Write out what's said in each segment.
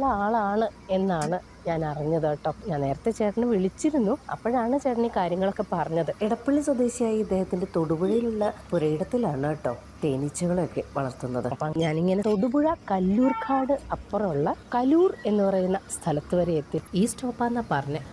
കഴിവുള്ള ആളാണ് എന്നാണ് ഞാൻ അറിഞ്ഞത് കേട്ടോ ഞാൻ നേരത്തെ ചേട്ടനെ വിളിച്ചിരുന്നു അപ്പോഴാണ് ചേട്ടൻ ഈ കാര്യങ്ങളൊക്കെ പറഞ്ഞത് എടപ്പള്ളി സ്വദേശിയായ ഇദ്ദേഹത്തിന്റെ തൊടുപുഴയിലുള്ള പുരയിടത്തിലാണ് കേട്ടോ തേനീച്ചകളെയൊക്കെ വളർത്തുന്നത് അപ്പൊ ഞാനിങ്ങനെ തൊടുപുഴ കല്ലൂർക്കാട് അപ്പുറമുള്ള കലൂർ എന്ന് പറയുന്ന സ്ഥലത്ത് വരെ എത്തി ഈ സ്റ്റോപ്പാന്നാ പറഞ്ഞത്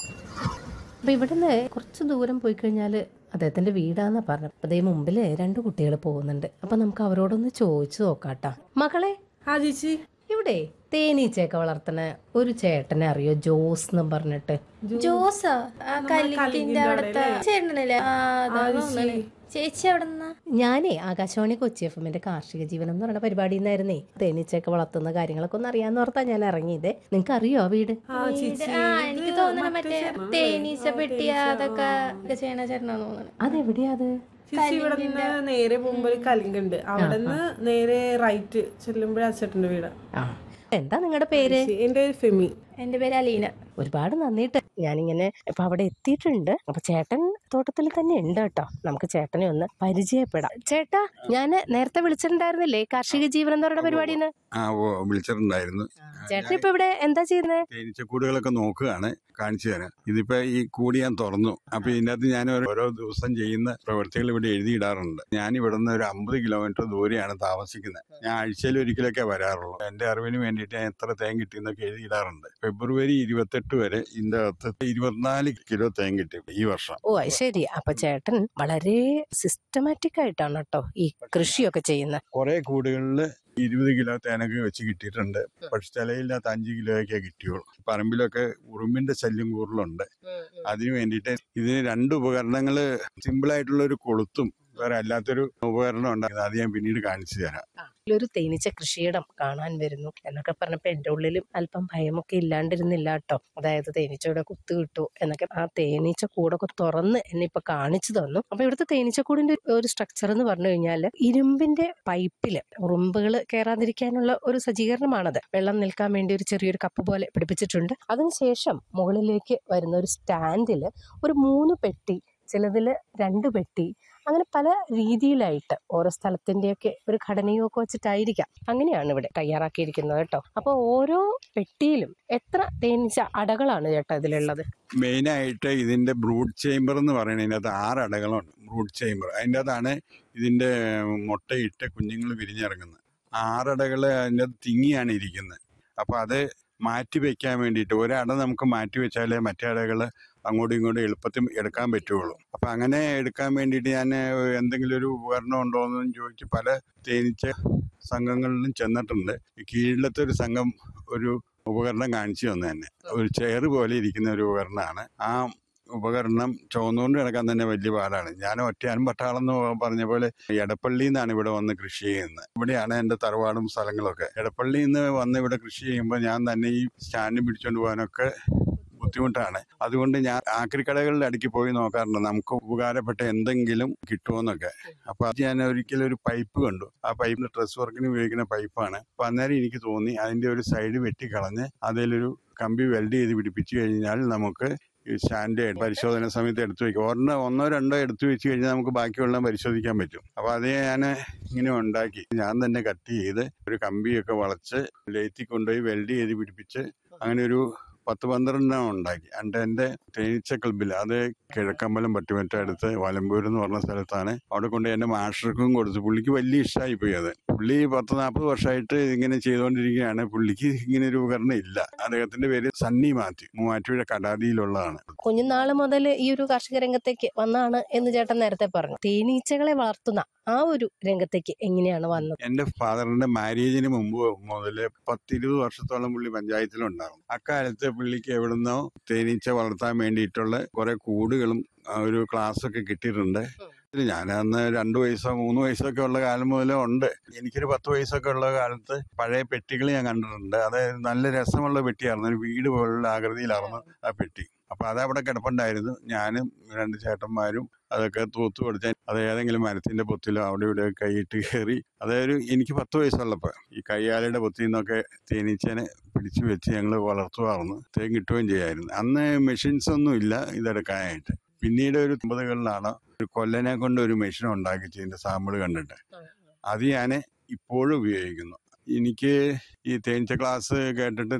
അപ്പൊ ഇവിടുന്ന് കുറച്ച് ദൂരം പോയി കഴിഞ്ഞാൽ അദ്ദേഹത്തിന്റെ വീടാന്നാ പറഞ്ഞത് അപ്പൊ അതേ മുമ്പില് രണ്ട് കുട്ടികൾ പോകുന്നുണ്ട് അപ്പൊ നമുക്ക് അവരോടൊന്ന് ചോദിച്ചു നോക്കാട്ടാ മകളെ ആ ചേച്ചി ഇവിടെ തേനീച്ചയൊക്കെ വളർത്തണ ഒരു ചേട്ടനെ അറിയോ ജോസ് എന്നും പറഞ്ഞിട്ട് ജോസാ ആ കല്ലിക്കിന്റെ അവിടുത്തെ ചേട്ടനല്ലേ ആ അതാ തോന്നണേ ചേച്ചി അവിടെ നിന്നാ ഞാനേ ആകാശവാണി കൊച്ചി എഫ് എമ്മിന്റെ കാർഷിക ജീവനം എന്ന് പറയുന്ന പരിപാടിയിൽ നിന്നായിരുന്നേ തേനീച്ചയൊക്കെ വളർത്തുന്ന കാര്യങ്ങളൊക്കെ ഒന്ന് അറിയാന്ന് ഓർത്താ ഞാൻ ഇറങ്ങിയത് നിങ്ങൾക്ക് അറിയോ ആ വീട് ആ ചേച്ചി ആ എനിക്ക് തോന്നണ മറ്റേ തേനീച്ച പെട്ടിയ അതൊക്കെ ഒക്കെ ചെയ്യണ ചേട്ടനാന്ന് തോന്നണേ അതെവിടെയാ അത് ചേച്ചി ഇവിടെ നിന്ന് നേരെ പോകുമ്പോ ഒരു കലിങ്കുണ്ട് അവിടെ നിന്ന് നേരെ റൈറ്റ് ചെല്ലുമ്പോഴേ അച്ചേട്ടന്റെ വീട് ആ എന്താ നിങ്ങളുടെ പേര് എന്റെ പേര് ഫെമി എന്റെ പേര് അലീന ഒരുപാട് നന്ദിട്ട് ഞാനിങ്ങനെ ഇപ്പൊ അവിടെ എത്തിയിട്ടുണ്ട് അപ്പൊ ചേട്ടൻ തോട്ടത്തിൽ തന്നെ ഉണ്ട് കേട്ടോ നമുക്ക് ചേട്ടനെ ഒന്ന് പരിചയപ്പെടാം ചേട്ടാ ഞാൻ നേരത്തെ വിളിച്ചിട്ടുണ്ടായിരുന്നില്ലേ കാർഷിക ജീവനം എന്ന് പറയുന്ന പരിപാടിന്ന് ആ ഓ വിളിച്ചിട്ടുണ്ടായിരുന്നു ചേട്ടൻ ഇപ്പൊ ഇവിടെ എന്താ ചെയ്യുന്നത് തേനീച്ചക്കൂടുകളൊക്കെ നോക്കുകയാണ് കാണിച്ചു തരാം ഇതിപ്പോ ഈ കൂടി ഞാൻ തുറന്നു അപ്പൊ ഇതിനകത്ത് ഞാൻ ഓരോ- ഓരോ ദിവസം ചെയ്യുന്ന പ്രവൃത്തികൾ ഇവിടെ എഴുതിയിടാറുണ്ട് ഞാൻ ഇവിടെ നിന്ന് ഒരു അമ്പത് കിലോമീറ്റർ ദൂരെയാണ് താമസിക്കുന്നത് ഞാൻ ആഴ്ചയിൽ ഒരിക്കലൊക്കെ വരാറുള്ളൂ എന്റെ അറിവിന് വേണ്ടിയിട്ട് ഞാൻ എത്ര തേൻ കിട്ടിയെന്നൊക്കെ എഴുതിയിടാറുണ്ട് ഫെബ്രുവരി ഇരുപത്തെട്ട് വരെ ഇതിന്റെ അകത്ത് ഇരുപത്തിനാല് കിലോ തേൻ കിട്ടി ഈ വർഷം ഓ അത് ശരി അപ്പൊ ചേട്ടൻ വളരെ സിസ്റ്റമാറ്റിക് ആയിട്ടാണ് കേട്ടോ ഈ കൃഷിയൊക്കെ ചെയ്യുന്നത് കുറെ കൂടുകളിൽ ഇരുപത് കിലോ തേനൊക്കെ വെച്ച് കിട്ടിയിട്ടുണ്ട് പക്ഷെ ചിലയില്ലാത്ത അഞ്ച് കിലോയൊക്കെ കിട്ടിയുള്ളൂ പറമ്പിലൊക്കെ ഉറുമ്പിന്റെ ശല്യം കൂടുതലുണ്ട് അതിനു വേണ്ടിയിട്ട് ഇതിന് രണ്ട് ഉപകരണങ്ങൾ സിമ്പിൾ ആയിട്ടുള്ള ഒരു കൊളുത്തും വേറെ അല്ലാത്തൊരു ഉപകരണം ഉണ്ടാക്കുന്നത് അത് ഞാൻ പിന്നീട് കാണിച്ചു തരാം ഒരു തേനീച്ച കൃഷിയിടം കാണാൻ വരുന്നു എന്നൊക്കെ പറഞ്ഞപ്പോ എന്റെ ഉള്ളിലും അല്പം ഭയമൊക്കെ ഇല്ലാണ്ടിരുന്നില്ല കേട്ടോ അതായത് തേനീച്ചയുടെ കുത്ത് കിട്ടു എന്നൊക്കെ ആ തേനീച്ച കൂടൊക്കെ തുറന്ന് എന്നെ ഇപ്പൊ കാണിച്ചു തന്നു അപ്പൊ ഇവിടുത്തെ തേനീച്ചക്കൂടിന്റെ ഒരു സ്ട്രക്ചർ എന്ന് പറഞ്ഞു കഴിഞ്ഞാൽ ഇരുമ്പിന്റെ പൈപ്പില് ഉറുമ്പുകൾ കയറാതിരിക്കാനുള്ള ഒരു സജ്ജീകരണമാണത് വെള്ളം നിൽക്കാൻ വേണ്ടി ഒരു ചെറിയൊരു കപ്പ് പോലെ പിടിപ്പിച്ചിട്ടുണ്ട് അതിനുശേഷം മുകളിലേക്ക് വരുന്ന ഒരു സ്റ്റാൻഡിൽ ഒരു മൂന്ന് പെട്ടി ചിലതില് രണ്ട് പെട്ടി അങ്ങനെ പല രീതിയിലായിട്ട് ഓരോ സ്ഥലത്തിന്റെയൊക്കെ ഒരു ഘടനയൊക്കെ വെച്ചിട്ടായിരിക്കാം അങ്ങനെയാണ് ഇവിടെ തയ്യാറാക്കിയിരിക്കുന്നത് കേട്ടോ അപ്പോൾ ഓരോ പെട്ടിയിലും എത്ര തേനീച്ച അടകളാണ് ചേട്ടാ ഇതിലുള്ളത് മെയിനായിട്ട് ഇതിന്റെ ബ്രൂഡ് ചേംബർ എന്ന് പറയുന്നത് ഇതിനകത്ത് ആറ് അടകളുണ്ട് ബ്രൂഡ് ചേംബർ അതിൻ്റെ അകത്താണ് ഇതിന്റെ മുട്ടയിട്ട് കുഞ്ഞുങ്ങൾ വിരിഞ്ഞിറങ്ങുന്നത് ആറടകൾ അതിൻ്റെ അകത്ത് തിങ്ങിയാണ് ഇരിക്കുന്നത് അപ്പോൾ അത് മാറ്റി വെക്കാൻ വേണ്ടിയിട്ട് ഒരട നമുക്ക് മാറ്റി വെച്ചാലേ മറ്റേ അടകൾ അങ്ങോട്ടും ഇങ്ങോട്ടും എളുപ്പത്തിൽ എടുക്കാൻ പറ്റുള്ളൂ അപ്പം അങ്ങനെ എടുക്കാൻ വേണ്ടിയിട്ട് ഞാൻ എന്തെങ്കിലും ഒരു ഉപകരണം ഉണ്ടോ എന്ന് ചോദിച്ച് പല തേനീച്ച സംഘങ്ങളിലും ചെന്നിട്ടുണ്ട് ഈ കീഴിലത്തെ ഒരു സംഘം ഒരു ഉപകരണം കാണിച്ചു തന്നെ തന്നെ ഒരു ചെയർ പോലെ ഇരിക്കുന്ന ഒരു ഉപകരണമാണ് ആ ഉപകരണം ചുവന്നുകൊണ്ട് കിടക്കാൻ തന്നെ വലിയ പാടാണ് ഞാൻ ഒറ്റയാനും പട്ടാളം എന്ന് പറഞ്ഞ പോലെ എടപ്പള്ളിയിൽ നിന്നാണ് ഇവിടെ വന്ന് കൃഷി ചെയ്യുന്നത് ഇവിടെയാണ് എൻ്റെ തറവാടും സ്ഥലങ്ങളൊക്കെ എടപ്പള്ളിയിൽ നിന്ന് വന്ന് ഇവിടെ കൃഷി ചെയ്യുമ്പോൾ ഞാൻ തന്നെ ഈ സ്റ്റാൻഡ് പിടിച്ചുകൊണ്ട് പോകാനൊക്കെ ബുദ്ധിമുട്ടാണ് അതുകൊണ്ട് ഞാൻ ആക്രിക്കടകളിൽ അടുക്കി പോയി നോക്കാറുണ്ട് നമുക്ക് ഉപകാരപ്പെട്ട എന്തെങ്കിലും കിട്ടുമോന്നൊക്കെ അപ്പൊ അത് ഞാൻ ഒരിക്കലും ഒരു പൈപ്പ് കണ്ടു ആ പൈപ്പിന് ഡ്രസ് വർക്കിന് ഉപയോഗിക്കുന്ന പൈപ്പാണ് അപ്പൊ അന്നേരം എനിക്ക് തോന്നി അതിന്റെ ഒരു സൈഡ് വെട്ടിക്കളഞ്ഞ് അതിലൊരു കമ്പി വെൽഡ് ചെയ്ത് പിടിപ്പിച്ചു കഴിഞ്ഞാൽ നമുക്ക് ഈ സ്റ്റാൻഡ് പരിശോധന സമയത്ത് എടുത്തു വെക്കും ഒരെണ്ണോ ഒന്നോ രണ്ടോ എടുത്തു വെച്ച് കഴിഞ്ഞാൽ നമുക്ക് ബാക്കിയുള്ള പരിശോധിക്കാൻ പറ്റും അപ്പൊ അത് ഞാൻ ഇങ്ങനെ ഉണ്ടാക്കി ഞാൻ തന്നെ കട്ട് ചെയ്ത് ഒരു കമ്പിയൊക്കെ വളച്ച് ലേത്തി കൊണ്ടുപോയി വെൽഡ് ചെയ്ത് പിടിപ്പിച്ച് അങ്ങനെ ഒരു പത്ത് പന്ത്രണ്ടെണ്ണം ഉണ്ടാക്കി എൻ്റെ എൻ്റെ തേനീച്ച ക്ലബിൽ അത് കിഴക്കമ്പലം പട്ടിമറ്റ അടുത്ത് വലമ്പൂർ എന്ന് പറഞ്ഞ സ്ഥലത്താണ് അവിടെ കൊണ്ട് എൻ്റെ മാസ്റ്റർക്കും കൊടുത്തു പുള്ളിക്ക് വലിയ ഇഷ്ടമായി പോയി അത് പുള്ളി പത്ത് നാൽപ്പത് വർഷമായിട്ട് ഇങ്ങനെ ചെയ്തുകൊണ്ടിരിക്കുകയാണ് പുള്ളിക്ക് ഇങ്ങനെ ഒരു ഉപകരണം ഇല്ല അദ്ദേഹത്തിന്റെ പേര് സണ്ണി മാത്യു മൂവാറ്റുപുഴ കടാതിയിലുള്ളതാണ് കുഞ്ഞുനാള് മുതൽ ഈ ഒരു കാർഷിക രംഗത്തേക്ക് വന്നാണ് എന്ന് ചേട്ടൻ നേരത്തെ പറഞ്ഞു തേനീച്ചകളെ വളർത്തുന്ന ആ ഒരു രംഗത്തേക്ക് എങ്ങനെയാണ് വന്നത് എന്റെ ഫാദറിന്റെ മാരേജിന് മുമ്പ് മുതൽ പത്തിരുപത് വർഷത്തോളം പുള്ളി പഞ്ചായത്തിലുണ്ടായിരുന്നു അക്കാലത്ത് പുള്ളിക്ക് എവിടുന്നോ തേനീച്ച വളർത്താൻ വേണ്ടിയിട്ടുള്ള കുറെ കൂടുകളും ആ, ഒരു ക്ലാസ് ഒക്കെ കിട്ടിയിട്ടുണ്ട് ഞാൻ അന്ന് രണ്ടു വയസ്സോ മൂന്ന് വയസ്സൊക്കെ ഉള്ള കാലം മുതലേ ഉണ്ട് എനിക്കൊരു പത്ത് വയസ്സൊക്കെ ഉള്ള കാലത്ത് പഴയ പെട്ടികൾ ഞാൻ കണ്ടിട്ടുണ്ട് അത് നല്ല രസമുള്ള പെട്ടിയായിരുന്നു ഒരു വീട് പോലുള്ള ആകൃതിയിലായിരുന്നു ആ പെട്ടി അപ്പൊ അത് അവിടെ കിടപ്പുണ്ടായിരുന്നു ഞാനും രണ്ട് ചേട്ടന്മാരും അതൊക്കെ തൂത്ത് കൊടുത്ത് അത് ഏതെങ്കിലും മരത്തിന്റെ പൊത്തിലോ അവിടെ ഇവിടെ കൈയിട്ട് കയറി അതൊരു എനിക്ക് പത്ത് വയസ്സുള്ളപ്പോൾ ഈ കയ്യാലയുടെ പൊത്തിൽ നിന്നൊക്കെ തേനീച്ചനെ പിടിച്ചു വെച്ച് ഞങ്ങൾ വളർത്തുമായിരുന്നു തേൻ കിട്ടുകയും ചെയ്യായിരുന്നു അന്ന് മെഷീൻസ് ഒന്നും ഇല്ല ഇതെടുക്കാനായിട്ട് പിന്നീട് ഒരു ഒമ്പതുകളിലാണ് ഒരു കൊല്ലനെ കൊണ്ട് ഒരു മെഷീൻ ഉണ്ടാക്കിച്ച് ഇതിന്റെ സാമ്പിൾ കണ്ടിട്ട് അത് ഞാൻ ഇപ്പോഴും ഉപയോഗിക്കുന്നു എനിക്ക് ഈ തേനീച്ച ക്ലാസ് കേട്ടിട്ട്